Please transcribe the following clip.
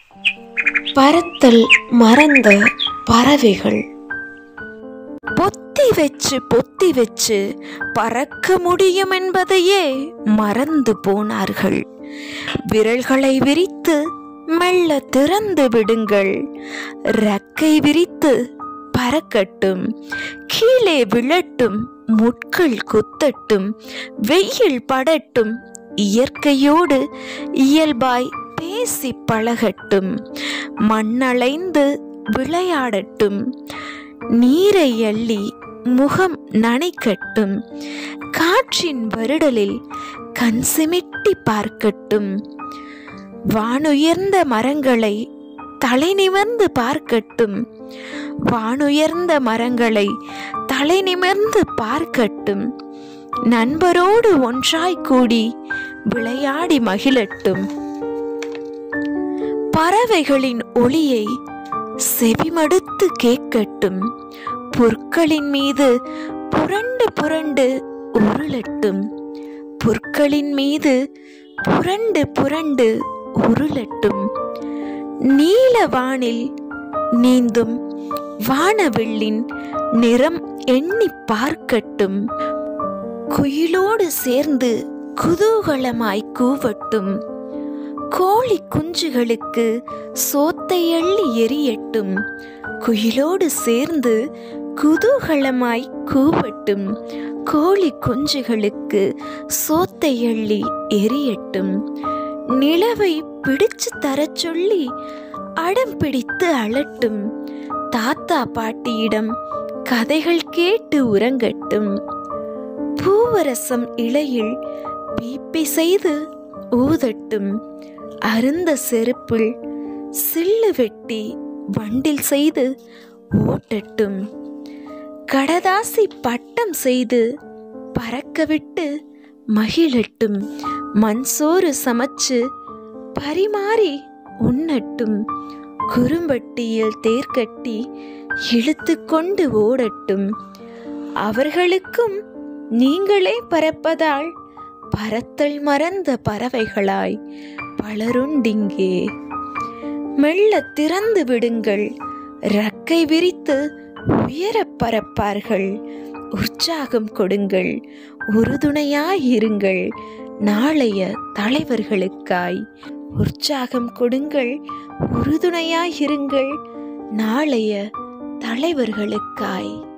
பறத்தல் மறந்த பறவைகள் பொத்தி வச்சு பொத்தி வச்சு பறக்க முடியும் என்பதையே மறந்து போனார்கள் விரல்களை விரித்து மெல்ல திறந்து விடுங்கள் ரெக்கை விரித்து பறக்கட்டும் கீழே விழட்டும் முட்கள் குத்தட்டும் வெயில் படட்டும் இயற்கையோடு இயல்பாய் பேசி பழகட்டும் மண்ணளைந்து விளையாடட்டும் நீரை அள்ளி முகம் நனைக்கட்டும் காற்றின் வருடலில் கண் சிமிட்டி பார்க்கட்டும் வானுயர்ந்த மரங்களை தலை நிமிர்ந்து பார்க்கட்டும் வானுயர்ந்த மரங்களை தலை நிமிர்ந்து பார்க்கட்டும் நண்பரோடு ஒன்றாய் கூடி விளையாடி மகிழட்டும் பறவைகளின் ஒளியை செவிமடுத்து கேட்கட்டும் புற்களின் மீது புரண்டு புரண்டு உருளட்டும் புற்களின் மீது புரண்டு புரண்டு உருளட்டும் நீல வானில் நீந்தும் வானவில்லின் நிறம் எண்ணி பார்க்கட்டும் குயிலோடு சேர்ந்து குதூகலமாய் கூவட்டும் கோழி குஞ்சுகளுக்கு சோத்தை அள்ளி எரியட்டும் குயிலோடு சேர்ந்து குதூகலமாய் கூவட்டும் கோழி குஞ்சுகளுக்கு சோத்தை அள்ளி எரியட்டும் நிலவை பிடிச்சு தரச் சொல்லி அடம் பிடித்து அழட்டும் தாத்தா பாட்டியிடம் கதைகள் கேட்டு உறங்கட்டும் பூவரசம் இலையில் பீப்பி செய்து ஊதட்டும் அருந்த செருப்பில் சில்லு வெட்டி வண்டில் செய்து ஓட்டட்டும் கடதாசி பட்டம் செய்து பறக்க விட்டு மகிழட்டும் மண் சோறு சமைச்சு பரிமாறி உண்ணட்டும் குறும்பட்டியில் தேர்கட்டி இழுத்து கொண்டு ஓடட்டும் அவர்களுக்கும் நீங்களே பறப்பதால் பறத்தல் மறந்த பறவைகளாய் பலருண்டிங்கே மெல்ல திறந்து விடுங்கள் ரக்கை விரித்து உயரப் பறப்பார்கள் உற்சாகம் கொடுங்கள் உறுதுணையாயிருங்கள் நாளைய தலைவர்களுக்காய் உற்சாகம் கொடுங்கள் உறுதுணையாயிருங்கள் நாளைய தலைவர்களுக்காய்